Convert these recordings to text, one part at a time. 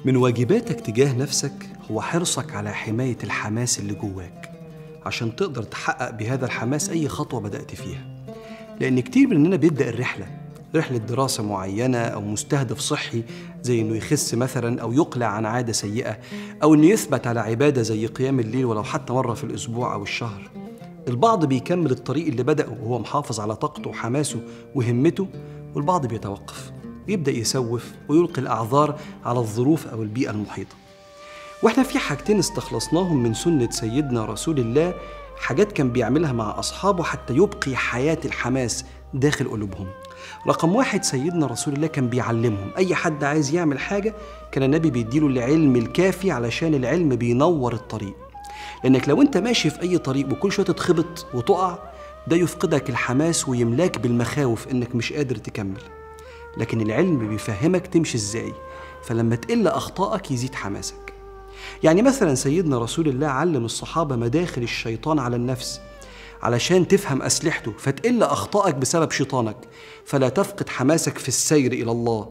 من واجباتك تجاه نفسك هو حرصك على حماية الحماس اللي جواك عشان تقدر تحقق بهذا الحماس أي خطوة بدأت فيها لأن كتير مننا بيبدأ الرحلة رحلة دراسة معينة أو مستهدف صحي زي إنه يخس مثلا أو يقلع عن عادة سيئة أو إنه يثبت على عبادة زي قيام الليل ولو حتى مرة في الأسبوع أو الشهر البعض بيكمل الطريق اللي بدأه وهو محافظ على طاقته وحماسه وهمته والبعض بيتوقف يبدأ يسوف ويلقي الأعذار على الظروف أو البيئة المحيطة واحنا في حاجتين استخلصناهم من سنة سيدنا رسول الله حاجات كان بيعملها مع أصحابه حتى يبقي حياة الحماس داخل قلوبهم رقم واحد سيدنا رسول الله كان بيعلمهم أي حد عايز يعمل حاجة كان النبي بيديله العلم الكافي علشان العلم بينور الطريق لأنك لو أنت ماشي في أي طريق وكل شوية تتخبط وتقع ده يفقدك الحماس ويملاك بالمخاوف إنك مش قادر تكمل لكن العلم بيفهمك تمشي إزاي فلما تقل أخطائك يزيد حماسك يعني مثلا سيدنا رسول الله علم الصحابة مداخل الشيطان على النفس علشان تفهم أسلحته فتقل أخطائك بسبب شيطانك فلا تفقد حماسك في السير إلى الله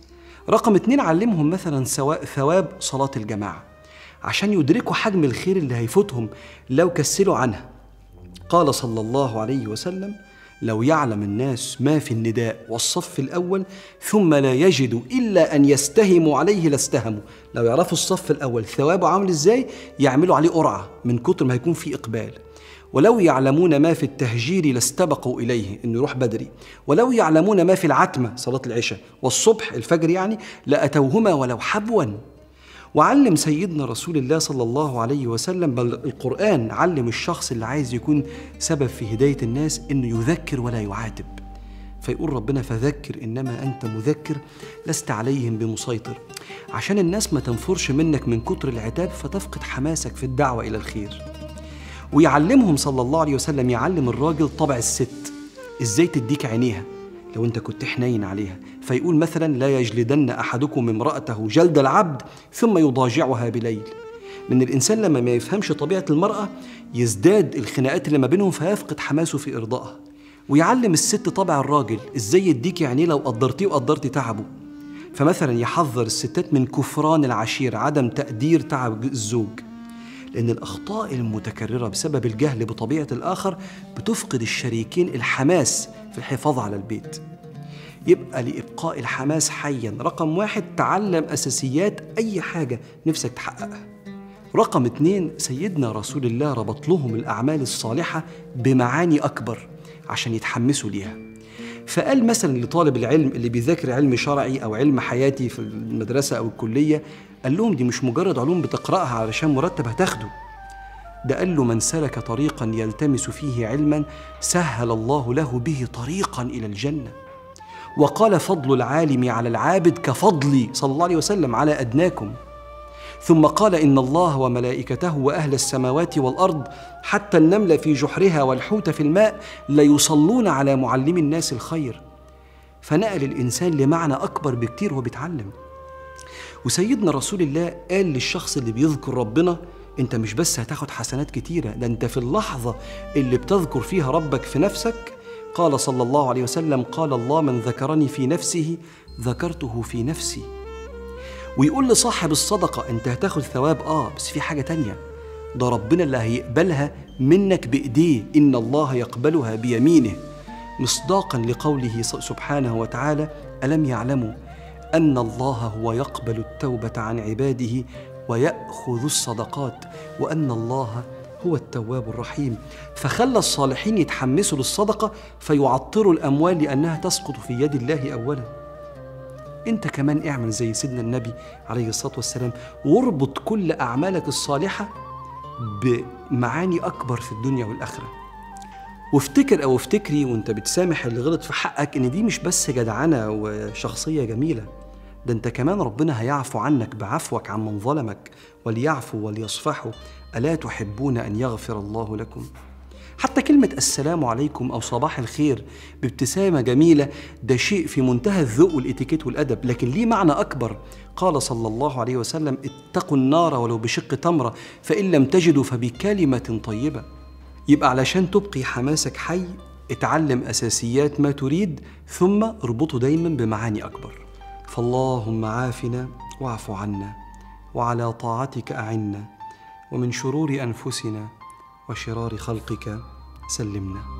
رقم اتنين علمهم مثلا سواء ثواب صلاة الجماعة عشان يدركوا حجم الخير اللي هيفوتهم لو كسلوا عنها قال صلى الله عليه وسلم لو يعلم الناس ما في النداء والصف الأول ثم لا يجدوا إلا أن يستهموا عليه لاستهموا لو يعرفوا الصف الأول ثوابه عامل إزاي يعملوا عليه قرعة من كتر ما هيكون في إقبال ولو يعلمون ما في التهجير لاستبقوا إليه إنه يروح بدري ولو يعلمون ما في العتمة صلاة العشاء والصبح الفجر يعني لأتوهما ولو حبوا وعلم سيدنا رسول الله صلى الله عليه وسلم بل القرآن علم الشخص اللي عايز يكون سبب في هداية الناس إنه يذكر ولا يعاتب فيقول ربنا فذكر إنما أنت مذكر لست عليهم بمسيطر عشان الناس ما تنفرش منك من كتر العتاب فتفقد حماسك في الدعوة إلى الخير ويعلمهم صلى الله عليه وسلم يعلم الراجل طبع الست ازاي تديك عينيها لو انت كنت حنين عليها فيقول مثلا لا يجلدن احدكم امراته جلد العبد ثم يضاجعها بليل من الانسان لما ما يفهمش طبيعه المراه يزداد الخناقات اللي ما بينهم فيفقد حماسه في ارضائها ويعلم الست طبع الراجل ازاي يديك عينيه لو قدرتيه وقدرتي تعبه فمثلا يحذر الستات من كفران العشير عدم تقدير تعب الزوج لأن الأخطاء المتكررة بسبب الجهل بطبيعة الآخر بتفقد الشريكين الحماس في الحفاظ على البيت يبقى لإبقاء الحماس حيا رقم واحد تعلم أساسيات أي حاجة نفسك تحققها رقم اتنين سيدنا رسول الله ربط لهم الأعمال الصالحة بمعاني أكبر عشان يتحمسوا ليها فقال مثلا لطالب العلم اللي بيذاكر علم شرعي أو علم حياتي في المدرسة أو الكلية قال لهم دي مش مجرد علوم بتقرأها علشان مرتب هتاخده ده قال له من سلك طريقا يلتمس فيه علما سهل الله له به طريقا إلى الجنة وقال فضل العالم على العابد كفضلي صلى الله عليه وسلم على أدناكم ثم قال إن الله وملائكته وأهل السماوات والأرض حتى النمل في جحرها والحوت في الماء ليصلون على معلم الناس الخير فنقل الإنسان لمعنى أكبر بكتير وهو بيتعلم وسيدنا رسول الله قال للشخص اللي بيذكر ربنا انت مش بس هتاخد حسنات كتيرة ده انت في اللحظة اللي بتذكر فيها ربك في نفسك قال صلى الله عليه وسلم قال الله من ذكرني في نفسه ذكرته في نفسي ويقول لصاحب الصدقة انت هتاخد ثواب اه بس في حاجة تانية ده ربنا اللي هيقبلها منك بإيديه إن الله يقبلها بيمينه مصداقا لقوله سبحانه وتعالى ألم يعلموا ان الله هو يقبل التوبه عن عباده وياخذ الصدقات وان الله هو التواب الرحيم فخلى الصالحين يتحمسوا للصدقه فيعطروا الاموال لانها تسقط في يد الله اولا انت كمان اعمل زي سيدنا النبي عليه الصلاه والسلام واربط كل اعمالك الصالحه بمعاني اكبر في الدنيا والاخره وافتكر او افتكري وانت بتسامح اللي غلط في حقك ان دي مش بس جدعنه وشخصيه جميله ده انت كمان ربنا هيعفو عنك بعفوك عن من ظلمك وليعفوا وليصفحوا الا تحبون ان يغفر الله لكم حتى كلمة السلام عليكم أو صباح الخير بابتسامة جميلة ده شيء في منتهى الذوق والإتيكيت والأدب لكن ليه معنى أكبر قال صلى الله عليه وسلم اتقوا النار ولو بشق تمرة فإن لم تجدوا فبكلمة طيبة يبقى علشان تبقي حماسك حي اتعلم أساسيات ما تريد ثم اربطه دايما بمعاني أكبر فاللهم عافنا واعف عنا وعلى طاعتك اعنا ومن شرور انفسنا وشرار خلقك سلمنا